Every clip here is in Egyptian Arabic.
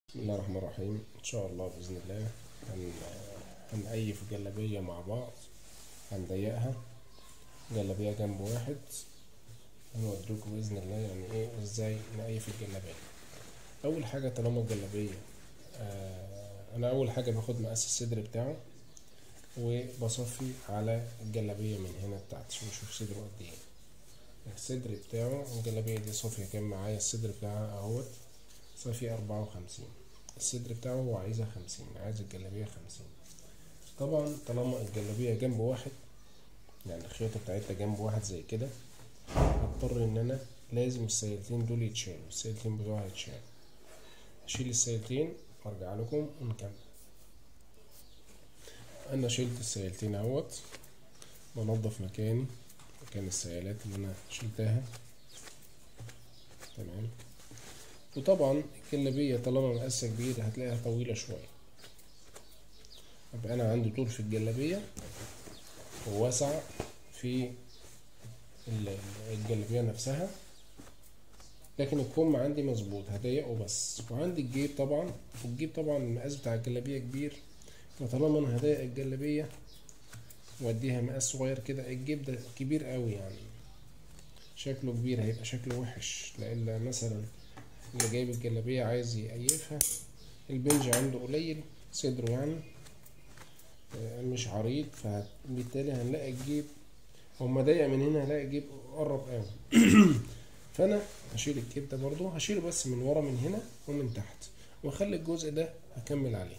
بسم الله الرحمن الرحيم ان شاء الله باذن الله هن... هنقيف جلابيه مع بعض هنضيقها جلابيه جنب واحد هنوريكم باذن الله يعني ايه ازاي نقيف الجلابيه اول حاجه طالما الجلابيه آه انا اول حاجه باخد مقاس الصدر بتاعه وبصفي على الجلابيه من هنا بتاعتي عشان نشوف صدره قد ايه الصدر بتاعه الجلابيه دي صافيه كام معايا الصدر بتاعها اهوت صافي أربعة وخمسين الصدر بتاعه هو عايزها خمسين عايز الجلابية خمسين طبعا طالما الجلابية جنب واحد يعني الخيوطة بتاعتها جنب واحد زي كده هضطر ان انا لازم السيلتين دول يتشالوا السيلتين بتوعها يتشالوا اشيل السيلتين وارجع لكم ونكمل انا شلت السيلتين اهوت بنضف مكاني مكان السيالات اللي انا شلتها تمام وطبعا الجلابية طالما مقاسها كبير هتلاقيها طويلة شوية يبقى أنا عندي طول في الجلابية ووسع في الجلابية نفسها لكن الكم عندي مظبوط هضيقه بس وعندي الجيب طبعا الجيب طبعا المقاس بتاع الجلابية كبير فطالما أنا هضيق الجلابية واديها مقاس صغير كده الجيب ده كبير قوي يعني شكله كبير هيبقى شكله وحش لأن مثلا اللي جايب الجلابية عايز يقيفها البنج عنده قليل صدره يعني مش عريض فبالتالي هنلاقي الجيب هما ضيق من هنا هلاقي الجيب قرب قوي فانا هشيل الجيب ده برضو هشيله بس من ورا من هنا ومن تحت واخلي الجزء ده هكمل عليه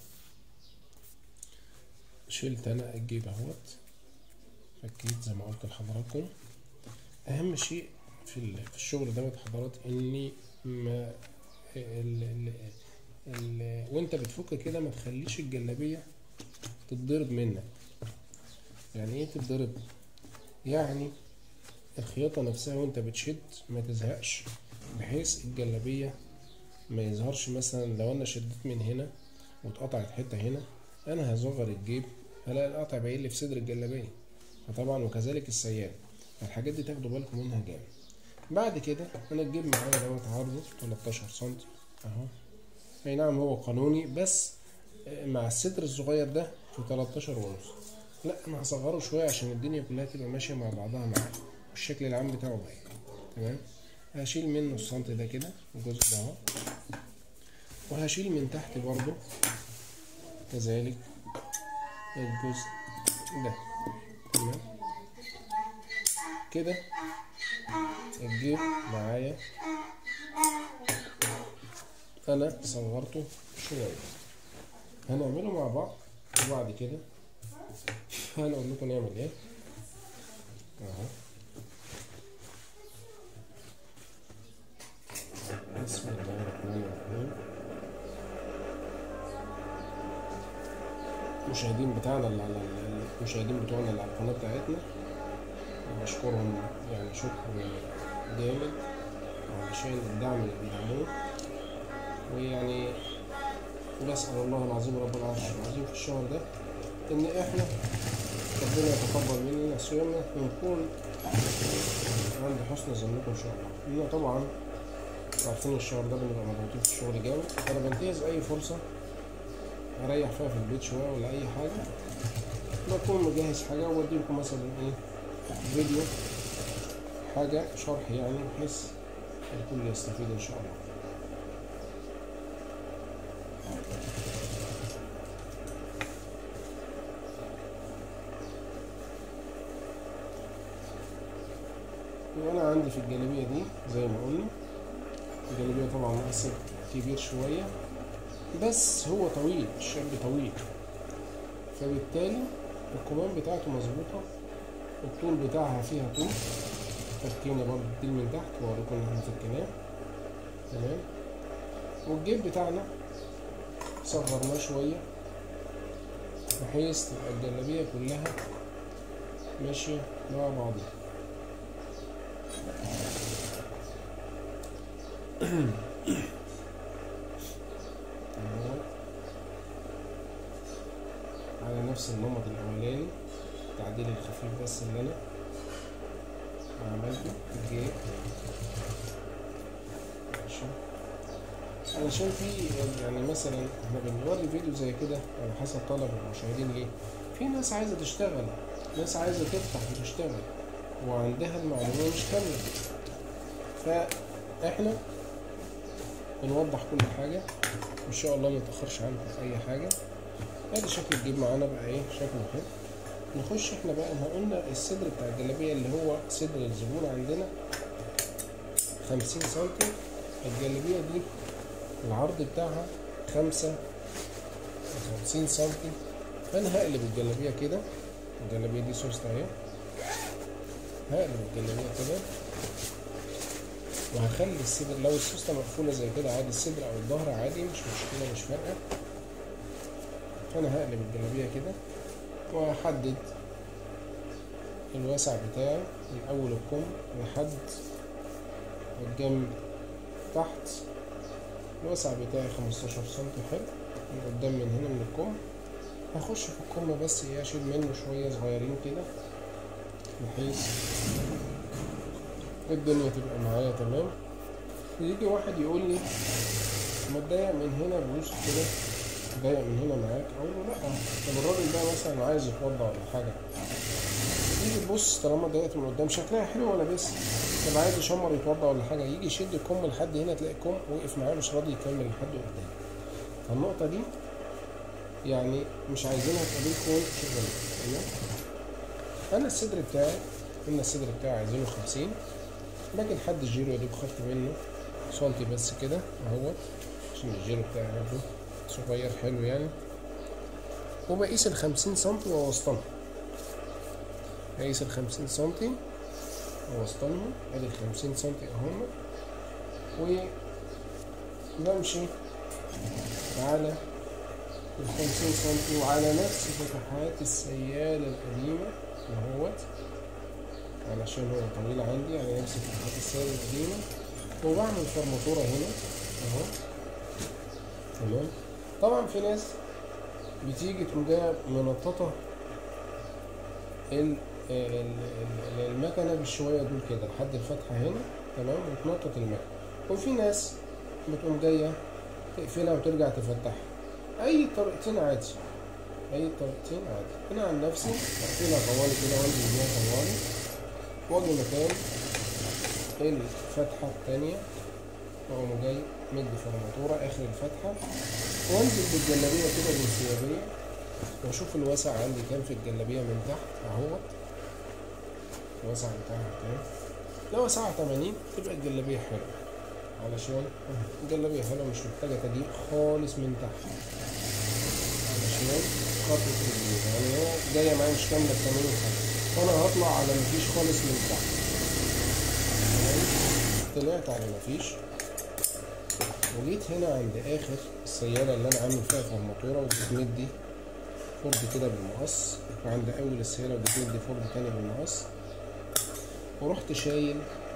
شلت انا الجيب اهوت فكيت زي ما قلت لحضراتكم اهم شيء في الشغل دوت حضرات اني ما ال ال ال وانت بتفك كده ما تخليش الجلابيه تتضرب منك يعني ايه تتضرب يعني الخياطة نفسها وانت بتشد ما تزهقش بحيث الجلابية ما يظهرش مثلا لو انا شديت من هنا واتقطعت حتة هنا انا هصغر الجيب هلاقي القطع باين لي في صدر الجلابية فطبعا وكذلك السيال فالحاجات دي تاخدوا بالكم منها جامد بعد كده انا الجيب معايا دوت عرضه 13 سم اهو اي نعم هو قانوني بس مع الصدر الصغير ده في 13 ونص لا انا هصغره شويه عشان الدنيا كلها تبقى ماشيه مع بعضها معايا والشكل العام بتاعه باين تمام هشيل منه السنتي ده كده الجزء ده اهو وهشيل من تحت برضو كذلك الجزء ده تمام كده الجيب معايا انا صغرته شويه هنعمله مع بعض وبعد كده هنقول لكم نعمل ايه اهو بسم الله الرحمن الرحيم المشاهدين بتاعنا اللي على المشاهدين بتوعنا اللي على القناه بتاعتنا بشكرهم يعني شكر جامد علشان الدعم اللي بيدعموه ويعني بسأل الله العظيم رب العرش العظيم في الشهر ده إن إحنا ربنا يتقبل مننا صيامنا ونكون عند حسن ظنكم إن شاء الله. إن طبعا عارفين الشهر ده بنبقى مضغوطين في الشغل جامد فأنا بنتهز أي فرصة أريح فيها في البيت شوية ولا أي حاجة بكون مجهز حاجة وأودي لكم مثلا إيه فيديو حاجة شرح يعني بحيث الكل يستفيد إن شاء الله. وانا عندي في الجلابيه دي زي ما قلنا الجلابيه طبعا مقاسها كبير شويه بس هو طويل الشاب طويل فبالتالي الكمام بتاعته مظبوطه الطول بتاعها فيها طول فكينا برضه الديل من تحت واوريكم ان احنا فكيناه تمام والجيب بتاعنا صغرناه شويه بحيث تبقى الجلابيه كلها ماشيه مع بعضها على نفس النمط الاولاني التعديل الخفيف بس اللي انا عملته الجيب ماشي علشان في يعني مثلا احنا بنوري فيديو زي كده على حسب طلب المشاهدين ليه في ناس عايزه تشتغل ناس عايزه تفتح وتشتغل وعندها المعلومه مش كامله فاحنا بنوضح كل حاجه ان شاء الله ما نتاخرش عنكم في اي حاجه ادي شكل الجيب معانا بقى ايه شكله حلو نخش احنا بقى احنا قلنا الصدر بتاع الجلابيه اللي هو صدر الزبون عندنا خمسين سنتي الجلابيه دي العرض بتاعها خمسة وخمسين سنتي فأنا هقلب الجلابية كده الجلابية دي سوست أهي هقلب الجلابية كده وهخلي الصدر لو السوستة مقفولة زي كده عادي الصدر أو الظهر عادي مش مشكلة مش فارقة فأنا هقلب الجلابية كده وهحدد الوسع بتاعي من أول الكم لحد الجنب تحت الوسع بتاعي 15 سم حلو من قدام من هنا من الكم هخش في الكم بس ايه اشيل منه شوية صغيرين كده بحيث الدنيا تبقى معايا تمام يجي واحد يقول لي ما تضايق من هنا بوس كده تضايق من هنا معاك اقول له لا طب الراجل ده مثلا عايز يتوضى ولا حاجة يجي تبص طالما ضايقت من قدام شكلها حلو ولا بس طب عايز يشمر يتوضى ولا حاجه يجي يشد الكم لحد هنا تلاقي الكم وقف معاه مش راضي يكمل لحد قدام فالنقطه دي يعني مش عايزينها تقابلكم شغل تمام انا الصدر بتاعي قلنا الصدر بتاعي عايزينه 50 باجي لحد الجيرو يا دوب خدت منه سنتي بس كده اهوت عشان الجيرو بتاعي برضه صغير حلو يعني وبقيس ال 50 سم ووسطنها بقيس ال 50 سم ووسطنهم ادي ال 50 سم اهم وبمشي على ال 50 سم وعلى نفس فتحات السيالة القديمة اهوت علشان هو طويل عندي على نفس فتحات السيالة القديمة وبعمل فرماتورة هنا اهو تمام طبعا في ناس بتيجي تقوم جايه منططة ال المكنة بالشوية دول كده لحد الفتحة هنا تمام وتنطط المكنة وفي ناس بتقوم جاية تقفلها وترجع تفتحها أي طريقتين عادي أي طريقتين عادي أنا عن نفسي أقفلها طوالي كده وأنزل بيها طوالي وأجي مكان الفتحة التانية وأقوم جاي مدي فرماتورة آخر الفتحة وأنزل بالجلابية كده بالثيابية وأشوف الوسع عندي كام في الجلابية من تحت أهوت الوسع بتاعها كام لو وسعها 80 تبقى الجلابية حلوة علشان الجلابية حلوة مش محتاجة تضييق خالص من تحت علشان خطوة الجلابية يعني هي جاية معايا مش كاملة 80 حاجة فأنا هطلع على مفيش خالص من تحت طلعت على مفيش وجيت هنا عند آخر السيارة اللي أنا عامل فيها فرماتورة وجيت مدي فرد كده بالمقص وعند أول السيارة وجيت مدي فرد تاني بالمقص ورحت شايل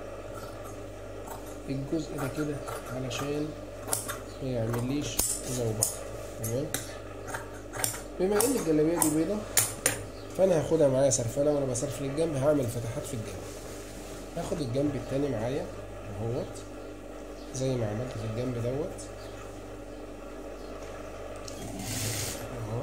الجزء ده كده علشان ما يعمليش زوبعة تمام بما ان الجلابيه دي بيضة فانا هاخدها معايا سرفله وانا بسرفل الجنب هعمل فتحات في الجنب هاخد الجنب التاني معايا اهوت زي ما عملت في الجنب دوت اهو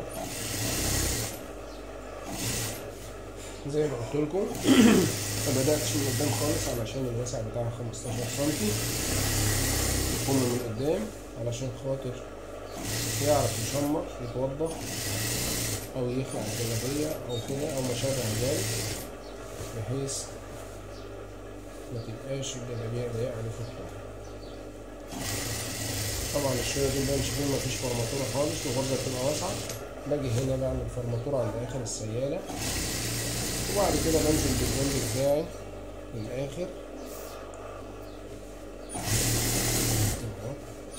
زي ما قلت لكم ما بداتش من قدام خالص علشان الوسع بتاعها 15 سم يكون من قدام علشان خاطر يعرف يشمر يتوضى او يخلع الجلابيه او كده او ما شابه ذلك بحيث ما تبقاش الجلابيه ضيقه عليه في الطرف طبعا الشوية دول بمشي فيهم مفيش فرماتورة خالص الغرزة بتبقى واسعة باجي هنا بعمل فرماتورة عند آخر السيالة وبعد كده بنزل بالجنب بتاعي للآخر أهو.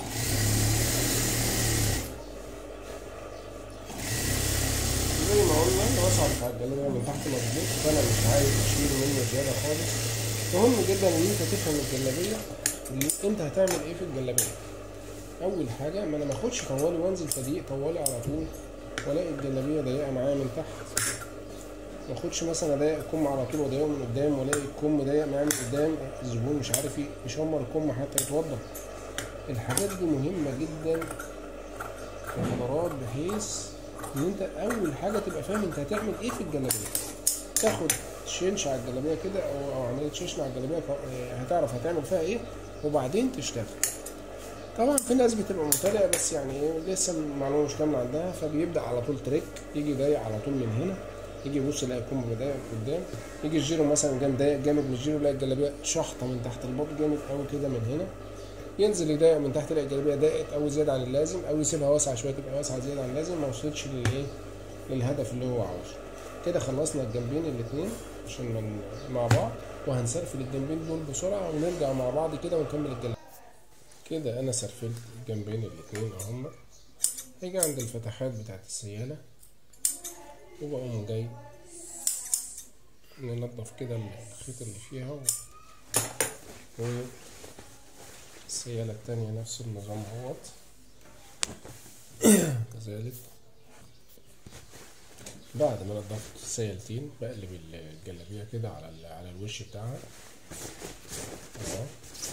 زي ما قلنا الوسع بتاع الجلابية من تحت مظبوط فأنا مش عايز أشيل منه زيادة خالص مهم جدا إن أنت تفهم الجلابية اللي أنت هتعمل إيه في الجلابية اول حاجه ما انا ما اخدش طوالي وانزل تضييق طوالي على طول والاقي الجلابيه ضيقه معايا من تحت ما اخدش مثلا اضيق الكم على طول واضيقه من قدام والاقي الكم ضيق معايا من قدام الزبون مش عارف يشمر الكم حتى يتوضى الحاجات دي مهمة جدا يا حضرات بحيث ان انت اول حاجة تبقى فاهم انت هتعمل ايه في الجلابية تاخد شنش على الجلابية كده او او عملية شنش على الجلابية ف- هتعرف هتعمل فيها ايه وبعدين تشتغل طبعا في ناس بتبقى مبتدئة بس يعني ايه لسه المعلومة مش كاملة عندها فبيبدأ على طول تريك يجي ضايق على طول من هنا يجي يبص يلاقي الكم ضايق قدام يجي الجيرو مثلا جام ضايق جامد من الجيرو يلاقي الجلابية شحطة من تحت البط جامد قوي كده من هنا ينزل يضايق من تحت يلاقي الجلابية ضاقت أو زيادة عن اللازم أو يسيبها واسعة شوية تبقى واسعة زيادة عن اللازم ما وصلتش للإيه للهدف اللي هو عاوزه كده خلصنا الجنبين الاتنين عشان من مع بعض وهنسرفل الجنبين دول بسرعة ونرجع مع بعض كده ونكمل الجلابية كده انا سرفلت الجنبين الاتنين اهم هيجي عند الفتحات بتاعت السيالة وبقوم جاي ننضف كده الخيط اللي فيها و... والسيالة التانية نفس النظام اهوت كذلك بعد ما نضفت السيالتين بقلب الجلابية كده على ال- على الوش بتاعها اهو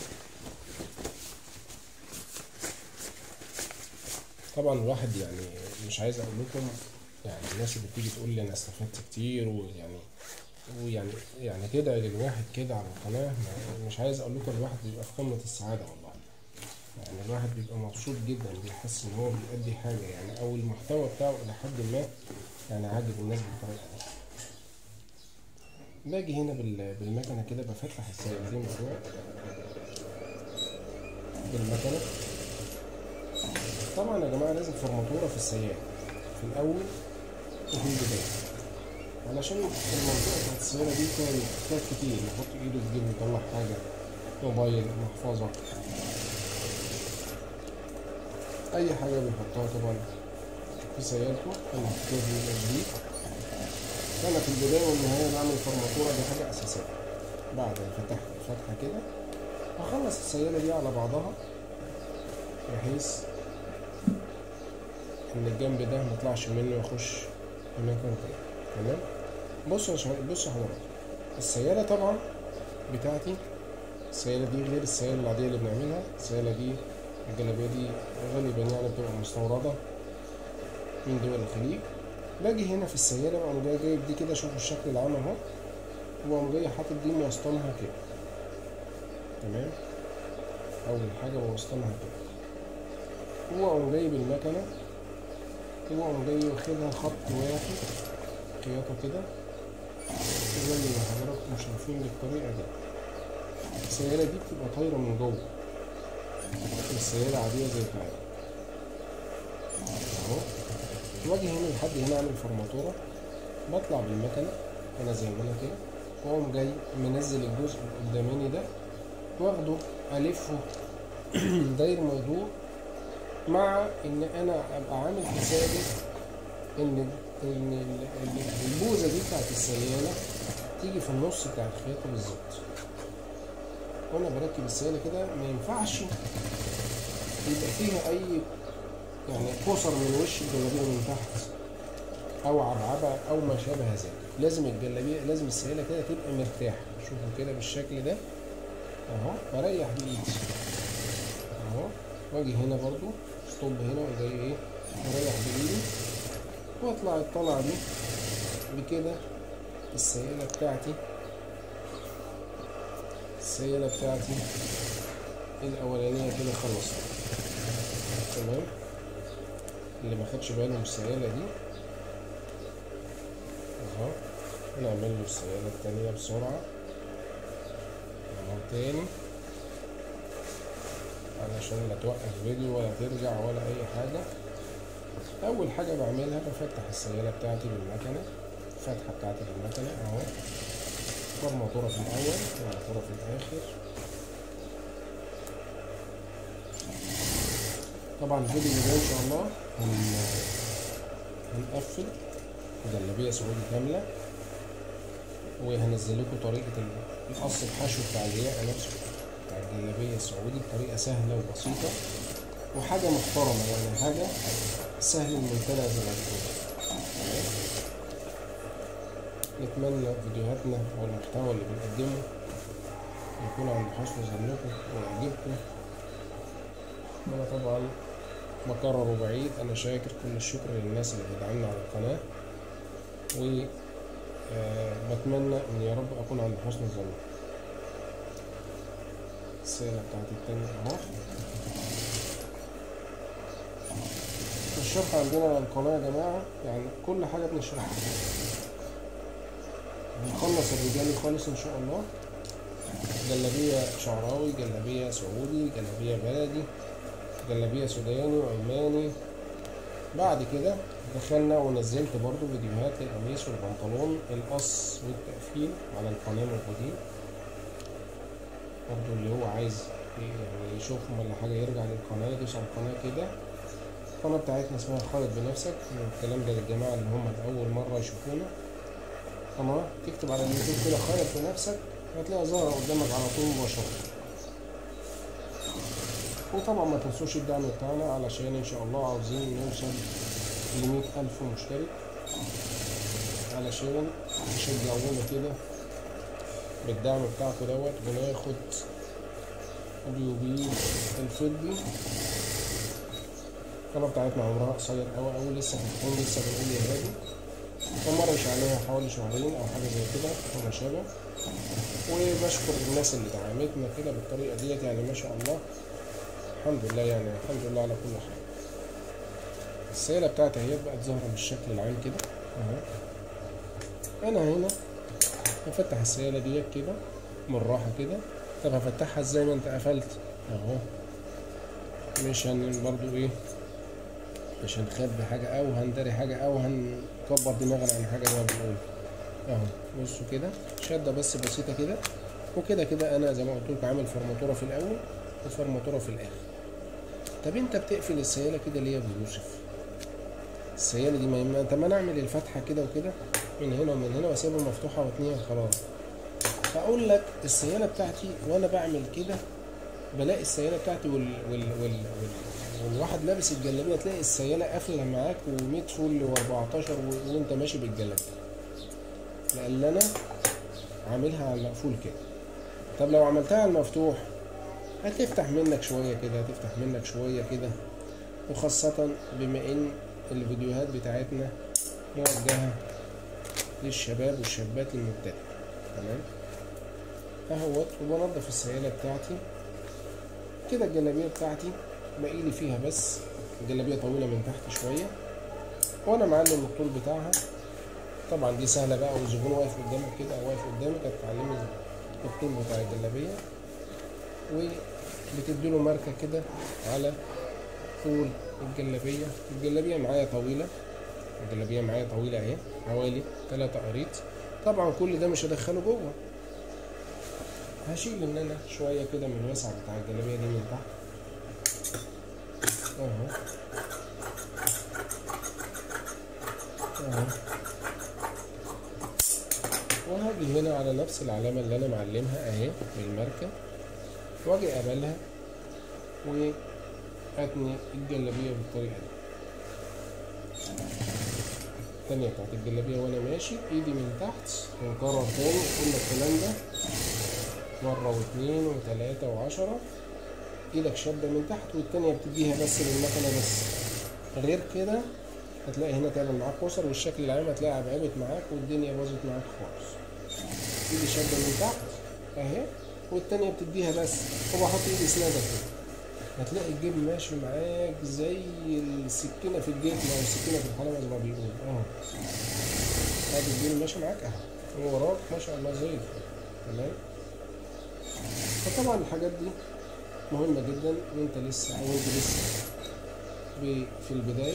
طبعا الواحد يعني مش عايز اقول لكم يعني الناس اللي بتيجي تقول لي انا استفدت كتير ويعني ويعني يعني تدعي للواحد كده على القناه ما- مش عايز اقول لكم الواحد بيبقى في قمه السعاده والله يعني الواحد بيبقى مبسوط جدا بيحس ان هو بيأدي حاجه يعني او المحتوى بتاعه الى حد ما يعني عاجب الناس بالطريقه دي باجي هنا بال- بالمكنه كده بفتح السيارتين بتوعي بالمكنه طبعا يا جماعه لازم فرماتوره في السيارة في الاول وفي البدايه علشان المنطقه بتاعت السيارة دي فيها حاجات كتير يحط ايده في جيبه يطلع حاجه موبايل محفظه اي حاجه بيحطها طبعا في سيارته انا حطيتها في الجديد انا في البدايه والنهايه بعمل فرماتوره دي حاجه اساسيه بعد ما فتحت الفتحه كده هخلص السيارة دي على بعضها بحيث ان الجنب ده ميطلعش منه يخش في مكان تاني تمام بصوا يا شباب بصوا حضرتك السيالة طبعا بتاعتي السيالة دي غير السيالة العادية اللي بنعملها السيالة دي الجلابية دي غالبا يعني بتبقى مستوردة من دول الخليج باجي هنا في السيالة وأقوم جاي جايب دي كده شوفوا الشكل العام اهو وأقوم جاي حاطط دي موسطنها كده تمام أول حاجة بوسطنها كده وأقوم جايب المكنة وأقوم جاي واخدها خط واحد خياطة كده زي ما حضراتكم شايفين بالطريقة دي السيارة دي بتبقى طايرة من جوه السيارة عادية زي بتاعتي اهو واجي هنا لحد هنا اعمل فرماتورة بطلع بالمكنة انا زي ما انا كده واقوم جاي منزل الجزء القداماني ده واخده الفه داير ما يدور مع ان انا ابقى عامل حسابي ان ان ال- ال- البوزه دي بتاعت السياله تيجي في النص بتاع الخياطه بالظبط وانا بركب السياله كده ما ينفعش يبقى فيها اي يعني كسر من وش الجلابيه من تحت او عبعبه او ما شابه ذلك لازم الجلابيه لازم السياله كده تبقى مرتاحه شوفوا كده بالشكل ده اهو بريح بايدي اهو واجي هنا برضو ستوب هنا وزي ايه اريح بايدي واطلع الطلعه دي بكده السياله بتاعتي السياله بتاعتي الاولانيه كده خلصت تمام اللي ما خدش باله من السياله دي اهو نعمل له السياله التانيه بسرعه اهو تاني علشان لا توقف فيديو ولا ترجع ولا اي حاجة اول حاجة بعملها بفتح السيالة بتاعتي بالمكنة الفتحة بتاعتي بالمكنة اهو فرماتورة في الاول فرماتورة في الاخر طبعا الفيديو اللي جاي ان شاء الله هن... هنقفل جلابية سعودي كاملة وهنزل لكم طريقة ال- القص الحشو بتاع الرياء نفسه بتاع الجلابية السعودي بطريقة سهلة وبسيطة وحاجة محترمة يعني حاجة سهل الممتنع زي ما بيقولوا نتمنى فيديوهاتنا والمحتوى اللي بنقدمه يكون عند حسن ظنكم ويعجبكم انا طبعا بكرر وبعيد انا شاكر كل الشكر للناس اللي بتدعمنا على القناه و آه، بتمنى ان يا رب اكون عند حسن الظن السيلة بتاعتي التانية اهو الشرح عندنا على القناة يا جماعة يعني كل حاجة بنشرحها هنخلص الرجالي خالص ان شاء الله جلابية شعراوي جلابية سعودي جلابية بلدي جلابية سوداني وعماني بعد كده دخلنا ونزلت برضو فيديوهات للقميص والبنطلون القص والتقفيل على القناة موجودين برضو اللي هو عايز يعني يشوفهم ولا حاجة يرجع للقناة يدوس على القناة كده القناة بتاعتنا اسمها خالد بنفسك الكلام ده للجماعة اللي هم أول مرة يشوفونا قناة تكتب على اليوتيوب كده خالد بنفسك هتلاقيها ظاهرة قدامك على طول مباشرة وطبعا ما تنسوش الدعم بتاعنا علشان ان شاء الله عاوزين نوصل لمية ألف مشترك علشان تشجعونا كده بالدعم بتاعكم دوت وناخد اليوبيل الفضي القناة بتاعتنا عمرها قصير أوي أوي لسه بنكون لسه بنقول يا هادي فمرة مش عليها حوالي شهرين أو حاجة زي كده أو ما شابه وبشكر الناس اللي دعمتنا كده بالطريقة ديت يعني ما شاء الله الحمد لله يعني الحمد لله على كل حال السيلة بتاعتي اهي بقت ظاهرة بالشكل العام كده اهو انا هنا هفتح السيلة ديت كده بالراحة كده طب هفتحها ازاي ما انت قفلت اهو مش هن برضو ايه مش هنخبي حاجة او هندري حاجة او هنكبر دماغنا عن حاجة زي ما بنقول اهو بصوا كده شدة بس بسيطة كده وكده كده انا زي ما قلت لكم عامل فرماتورة في الاول وفرماتورة في الاخر طب انت بتقفل السيالة كده ليه يا ابو يوسف السيالة دي ما يما طب ما انا اعمل الفتحة كده وكده من هنا ومن هنا واسيبها مفتوحة واتنين خلاص فاقول لك السيالة بتاعتي وانا بعمل كده بلاقي السيالة بتاعتي وال... وال... وال... وال... والواحد لابس الجلابية تلاقي السيالة قافلة معاك و100 فل و14 و... وانت ماشي بالجلابية لان انا عاملها على المقفول كده طب لو عملتها على المفتوح هتفتح منك شوية كده هتفتح منك شوية كده وخاصة بما ان الفيديوهات بتاعتنا موجهة للشباب والشابات المبتدئ تمام اهوت وبنضف السيالة بتاعتي كده الجلابية بتاعتي باقي لي فيها بس الجلابية طويلة من تحت شوية وانا معلم الطول بتاعها طبعا دي سهلة بقى والزبون واقف قدامك كده او واقف قدامك هتتعلمي الطول بتاع الجلابية وبتديله ماركة كده على طول الجلابية الجلابية معايا طويلة الجلابية معايا طويلة اهي حوالي تلاتة قريط طبعا كل ده مش هدخله جوه هشيل ان انا شوية كده من الوسع بتاع الجلابية دي من تحت اهو اهو وهاجي هنا على نفس العلامة اللي انا معلمها اهي بالماركة واجي اقبلها واتني الجلابية بالطريقة دي التانية بتاعت الجلابية وانا ماشي ايدي من تحت ونكرر تاني كل الكلام ده مرة واتنين وتلاتة وعشرة ايدك شدة من تحت والتانية بتديها بس للمكنة بس غير كده هتلاقي هنا تعمل معاك كسر والشكل العام هتلاقيها عبعبت معاك والدنيا باظت معاك خالص ايدي شدة من تحت اهي والتانية بتديها بس وبحط ايدي سنادة كده هتلاقي الجيب ماشي معاك زي السكينة في الجيب او السكينة في الحلبة زي ما بيقولوا اهو ادي الجيب ماشي معاك اهو ووراك ما شاء الله زي الفل تمام فطبعا الحاجات دي مهمة جدا وانت لسه او انت لسه ب- في البداية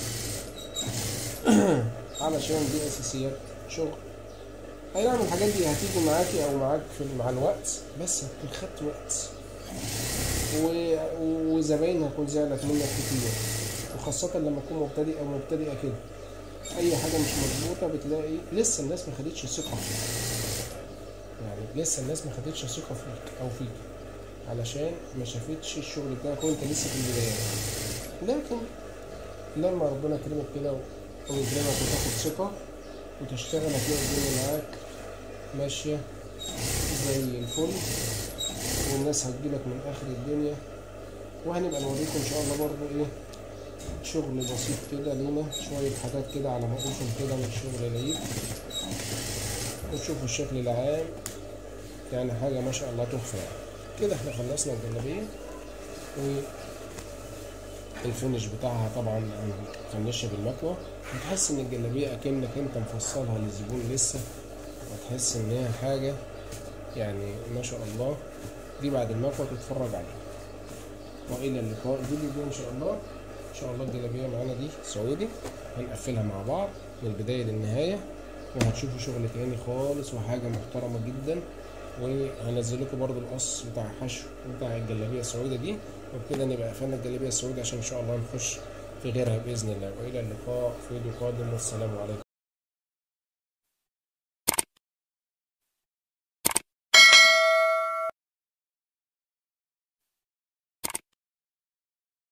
علشان دي اساسيات شغل اي نعم الحاجات دي هتيجي معاكي او معاك في مع الوقت بس هتكون خدت وقت و... وزباين هتكون زعلت منك كتير وخاصة لما تكون مبتدئ او مبتدئة كده اي حاجة مش مظبوطة بتلاقي لسه الناس ما خدتش ثقة يعني لسه الناس ما خدتش ثقة فيك او فيك علشان ما شافتش الشغل بتاعك وانت لسه في البداية لكن لما ربنا يكرمك كده ويكرمك وتاخد ثقة وتشتغل هتلاقي الدنيا معاك ماشية زي الفل والناس هتجيلك من آخر الدنيا وهنبقى نوريكم ان شاء الله برضو ايه شغل بسيط كده لينا شوية حاجات كده على ما اقولكم كده من شغل العيد وتشوفوا الشكل العام يعني حاجة ما شاء الله تحفة يعني كده احنا خلصنا الجلابية والفينش بتاعها طبعا هنفنشها بالمكوى هتحس ان الجلابية اكنك انت مفصلها للزبون لسه وتحس ان هي حاجة يعني ما شاء الله دي بعد المكوى تتفرج عليها والى اللقاء الفيديو الجاي ان شاء الله ان شاء الله الجلابيه معانا دي سعودي هنقفلها مع بعض من البدايه للنهايه وهتشوفوا شغل تاني خالص وحاجه محترمه جدا وهنزل لكم برضو القص بتاع حشو بتاع الجلابيه السعوديه دي وبكده نبقى قفلنا الجلابيه السعوديه عشان ان شاء الله نخش في غيرها باذن الله والى اللقاء في فيديو قادم والسلام عليكم